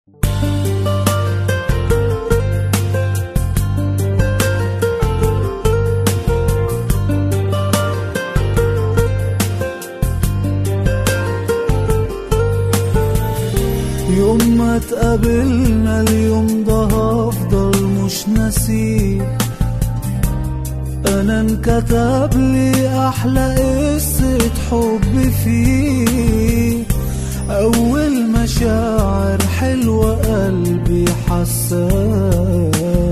يوم ما اتقابلنا اليوم ده هفضل مش ناسيه انا انكتب لي احلى قصة حب فيه اول مشاعر حلوة قلبي حساه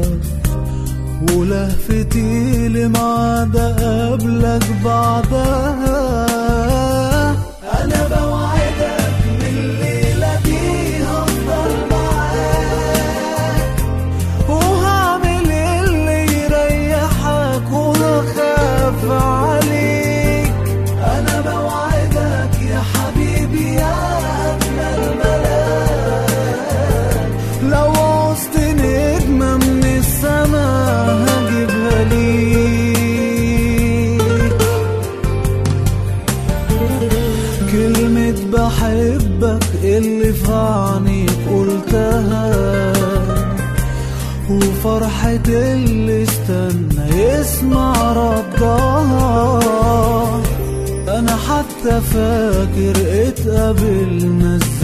ولهفتي لمعاد قبلك بعدها انا بوعدك من الليلة دي هفضل معاك وهعمل اللي يريحك وهخاف عليك انا بوعدك يا حبيبي يا اجمل ملاك لو عوزت نجمة من السما هجيبها ليك كلمة بحبك اللي في عينيك قلتها وفرحة اللي استنى يسمع ردها أنا حتى فاكر اتقابلنا ازاي